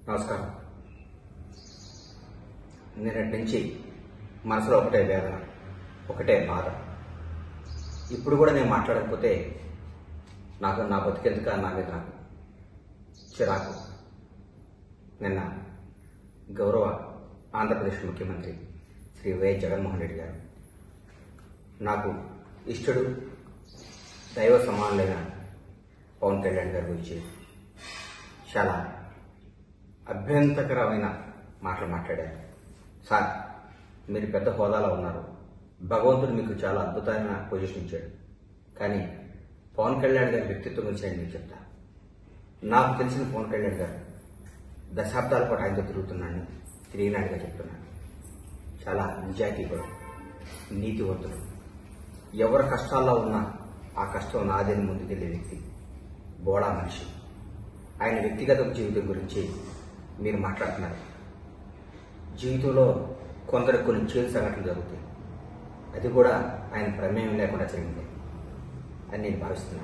నమస్కారం నిన్నటి నుంచి మనసులో ఒకటే వేదన ఒకటే బాధ ఇప్పుడు కూడా నేను మాట్లాడకపోతే నాకు నా బతికెందుక నా మీద నాకు చిరాకు నిన్న గౌరవ ఆంధ్రప్రదేశ్ ముఖ్యమంత్రి శ్రీ వైఎస్ జగన్మోహన్ రెడ్డి గారు నాకు ఇష్టడు దైవ సమానులైన పవన్ కళ్యాణ్ గారి గురించి చాలా అభ్యంతకరమైన మాటలు మాట్లాడారు సార్ మీరు పెద్ద హోదాలో ఉన్నారు భగవంతుడు మీకు చాలా అద్భుతమైన పొజిషన్ ఇచ్చాడు కానీ పవన్ కళ్యాణ్ గారి వ్యక్తిత్వం గురించి నేను మీకు చెప్తా నాకు తెలిసిన పవన్ కళ్యాణ్ గారు దశాబ్దాల పాటు ఆయనతో తిరుగుతున్నాను తిరిగినాడుగా చెప్తున్నాను చాలా నిజాయితీ కూడా నీతివంతుడు ఎవరి కష్టాల్లో ఉన్నా ఆ కష్టం నాదని ముందుకెళ్లే వ్యక్తి బోడా మనిషి ఆయన వ్యక్తిగత జీవితం గురించి మీరు మాట్లాడుతున్నారు జీవితంలో కొందరు కొన్ని చేదు సంఘటనలు జరుగుతాయి అది కూడా ఆయన ప్రమేయం లేకుండా జరిగింది అని నేను భావిస్తున్నాను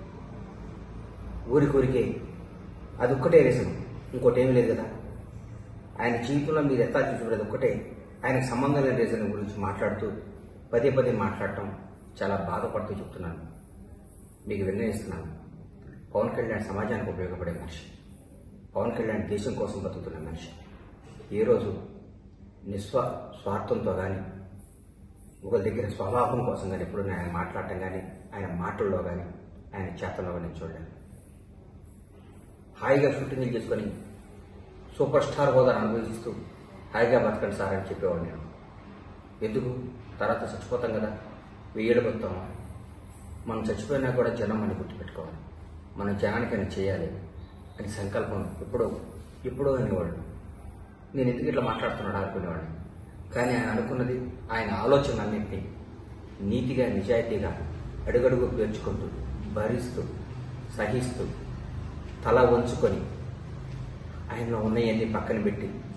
ఊరికూరికే అది ఒక్కటే రీజన్ ఇంకోటి ఏమీ లేదు కదా ఆయన జీవితంలో మీరు ఎత్తా చూసుకునేది ఒక్కటే ఆయనకు సంబంధం లేని రీజన్ గురించి మాట్లాడుతూ పదే పదే మాట్లాడటం చాలా బాధపడుతూ చెప్తున్నాను మీకు నిర్ణయిస్తున్నాను పవన్ కళ్యాణ్ సమాజానికి ఉపయోగపడే మనిషి పవన్ కళ్యాణ్ దేశం కోసం బతుకుతున్న మనిషి ఏ రోజు నిస్వ స్వార్థంతో కానీ ఒకరి దగ్గర స్వభావం కోసం కానీ ఎప్పుడు ఆయన మాట్లాడటం కానీ ఆయన మాటల్లో కానీ ఆయన చేతల్లో కానీ చూడలేను హాయిగా షూటింగ్లు చేసుకొని సూపర్ స్టార్ హోదాను అనుభవిస్తూ హాయిగా బతకండి సార్ అని చెప్పేవాడు నేను ఎందుకు తర్వాత చచ్చిపోతాం కదా వెయ్యేళ్ళు బతుకుతామా మనం చచ్చిపోయినా కూడా జనం అని గుర్తుపెట్టుకోవాలి మనం జనానికైనా చేయాలి అని సంకల్పం ఎప్పుడో ఎప్పుడో అనేవాళ్ళు నేను ఎందుకు ఇట్లా మాట్లాడుతున్నాడు అనుకునేవాడిని కానీ ఆయన అనుకున్నది ఆయన ఆలోచనలన్నింటినీ నీతిగా నిజాయితీగా అడుగడుగు పేర్చుకుంటూ భరిస్తూ సహిస్తూ తల వంచుకొని ఆయనలో ఉన్నవన్నీ పక్కన పెట్టి